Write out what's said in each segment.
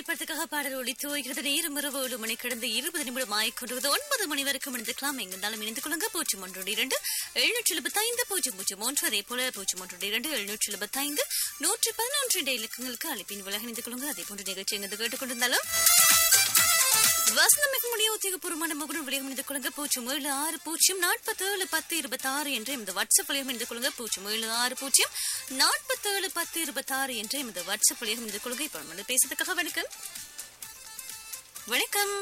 திரைப்படத்துக்காக பாடல் ஒளித்து வருகிறது நேரம் இரவு ஏழு மணி கடந்த இருபது நிமிடம் ஆயிக்கொண்டிருக்கிறது ஒன்பது மணி வரைக்கும் இணைந்துக்கலாம் எங்கிருந்தாலும் இணைந்து கொள்ளுங்க பூஜ்ஜியம் ஒன்று இரண்டு எழுநூற்றி எழுபத்தி ஐந்து பூஜ்ஜியம் பூஜ்ஜியம் ஒன்று அதே போல பூஜ்ஜியம் ஒன்று இரண்டு எழுநூற்றி எழுபத்தி ஐந்து நூற்றி பதினொன்று என்ற இலக்கங்களுக்கு அழைப்பின் விலக இணைந்து கொள்ளுங்க அதே போன்ற நிகழ்ச்சி எங்கு கேட்டுக்கொண்டிருந்தாலும் வசனம் மிக முடிய உத்தியோகபூர்வமான முகனும் விலையம் இணைந்து கொள்ளுங்க பூஜ்ஜியம் ஏழு ஆறு பூஜ்ஜியம் நாற்பத்தேழு பத்து இருபத்தாறு என்ற இந்த வாட்ஸ்அப் விலையம் இணைந்து கொள்ளுங்க பூஜ்ஜியம் ஏழு ஆறு பூஜ்ஜியம் நாற்பத்தேழு பத்து இருபத்தாறு என்ற இந்த வாட்ஸ்அப் விலையம் இணைந்து கொள்ளுங்க இப்போ நம்ம பேசுறதுக்காக வணக்கம் வணக்கம்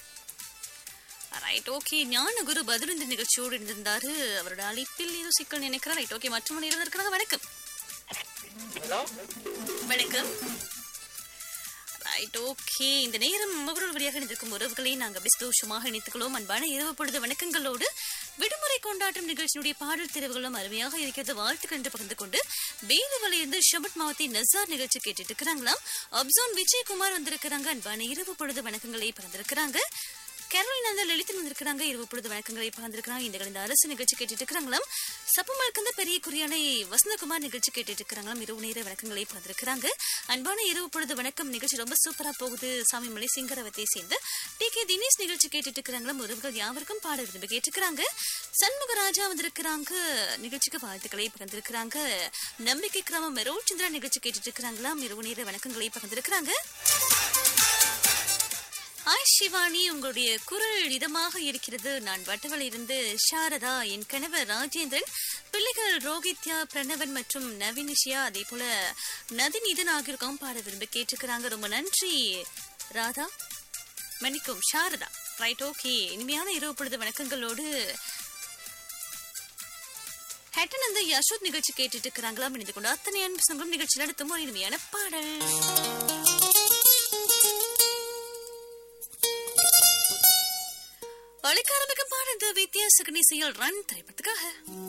ரைட் ஓகே ஞானகுரு பதில் இந்த நிகழ்ச்சியோடு இருந்திருந்தாரு அவரோட அழைப்பில் ஏதோ சிக்கல் நினைக்கிறேன் ரைட் ஓகே மற்ற மணி இருந்திருக்கிறாங்க வணக்கம் ஹலோ வணக்கம் ரைட் ஓகே இந்த நேரம் மகரோடு வழியாக இணைந்திருக்கும் உறவுகளை நாங்கள் அப்படி சந்தோஷமாக இணைத்துக்கொள்வோம் அன்பான இரவு பொழுது வணக்கங்களோடு விடுமுறை கொண்டாட்டம் நிகழ்ச்சியினுடைய பாடல் தெரிவுகளும் அருமையாக இருக்கிறது வாழ்த்துக்கள் என்று பகிர்ந்து கொண்டு வேலுவலையிலிருந்து ஷபட் மாவட்டத்தின் நசார் நிகழ்ச்சி கேட்டுட்டு இருக்கிறாங்களாம் அப்சோன் விஜயகுமார் வந்திருக்கிறாங்க அன்பான இரவு பொழுது வணக்கங்களை பகிர்ந்திருக்கிறாங்க கேரளின் அந்த லலிதன் வந்திருக்கிறாங்க இரவு பொழுது வணக்கங்களை பகிர்ந்திருக்கிறாங்க இந்த இந்த அரசு நிகழ்ச்சி கேட்டுட்டு இருக்கிறாங்களாம் சப்பமல்கந்த பெரிய குறியானை வசந்தகுமார் நிகழ்ச்சி கேட்டுட்டு இருக்கிறாங்களாம் இரவு நேர வணக்கங்களை பகிர்ந்திருக்கிறாங்க அன்பான இரவு பொழுது வணக்கம் நிகழ்ச்சி ரொம்ப சூப்பரா போகுது சாமி மலை சிங்கரவத்தை சேர்ந்து டி கே தினேஷ் நிகழ்ச்சி கேட்டுட்டு இருக்கிறாங்களாம் உறவுகள் யாவருக்கும் பாட விரும்பி கேட்டுக்கிறாங்க சண்முகராஜா வந்திருக்கிறாங்க நிகழ்ச்சிக்கு வாழ்த்துக்களை பகிர்ந்திருக்கிறாங்க நம்பிக்கை கிராமம் மெரோல் சந்திரா நிகழ்ச்சி கேட்டுட்டு இருக்கிறாங்களாம் இரவு நேர வணக்கங்களை பகிர்ந்திருக்கிறாங்க ஆய் சிவானி உங்களுடைய குரல் இதமாக இருக்கிறது நான் வட்டவள இருந்து சாரதா என் கணவர் ராஜேந்திரன் பிள்ளைகள் ரோஹித்யா பிரணவன் மற்றும் நவீனிஷியா அதே போல நதிநீதன் ஆகியோருக்கும் பாட விரும்பி கேட்டுக்கிறாங்க ரொம்ப நன்றி ராதா மன்னிக்கும் சாரதா ரைட் ஓகே இனிமையான இரவு பொழுது வணக்கங்களோடு ஹேட்டன் அந்த யசோத் நிகழ்ச்சி கேட்டுட்டு இருக்கிறாங்களா இணைந்து கொண்டு அத்தனை அன்பு சங்கம் நிகழ்ச்சி நடத்தும் ஒரு இனிமையான பாடல் ஒழிக்க ஆரம்பிக்கும் பாடல் வித்தியாச கணிசையில் ரன் திரைப்படத்துக்காக